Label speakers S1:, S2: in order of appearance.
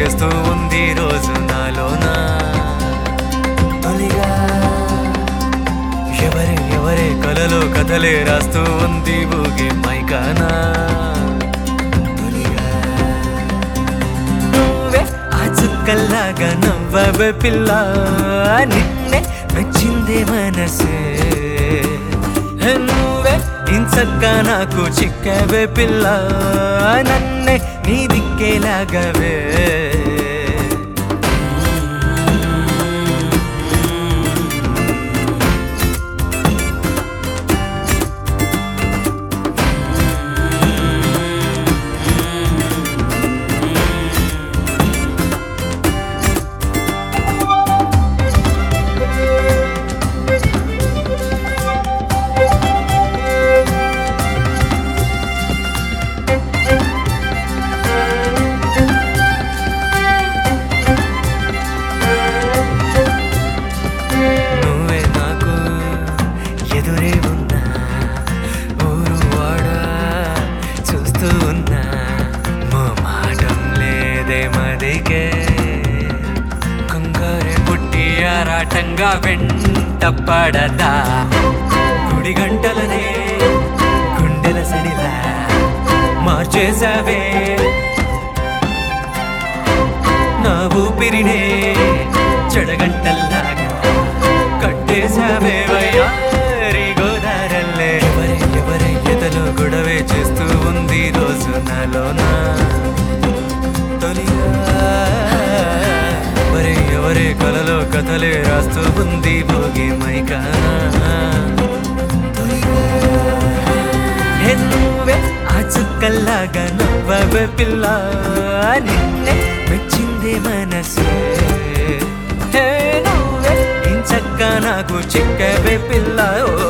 S1: చేస్తూ ఉంది రోజు నాలోనా తొలిగా ఎవరే ఎవరే కలలో కథలే రాస్తూ ఉంది ఊగే మైకానా తొలిగా నువ్వే ఆ చుక్కల్లాగా నవ్వవే పిల్ల నిన్నే మెచ్చిందే మనసే నువ్వే ఇంచక్క నాకు చిక్కవే పిల్ల నన్నే నీ దిక్కేలాగవే నువ్వే నాకు ఎదురే ఉన్నా ఊరు వాడ చూస్తూ ఉన్నా మా మాటం లేదే మదికే కంగారే పుట్టి ఆరాటంగా వెంట పడదా గుడి గంటలనే గుండెల సడిలా మార్చేసావే నా ఊపిరినే చెడగంటల్లాగా కట్టేశావే వయ్యారి గోదారల్లే ఎవరే ఎవరే ఎదలో గొడవే చేస్తూ ఉంది రోజు నాలోనా తొలిగా ఎవరే ఎవరే కలలో కథలే రాస్తూ ఉంది భోగి మైకానా హే నువ్వే ఆ చుక్కల్లాగా నవ్వవే పిల్ల నిన్నే మెచ్చిందే మనసే హే నువ్వే ఇంచక్క నాకు చిక్కవే పిల్ల ఓ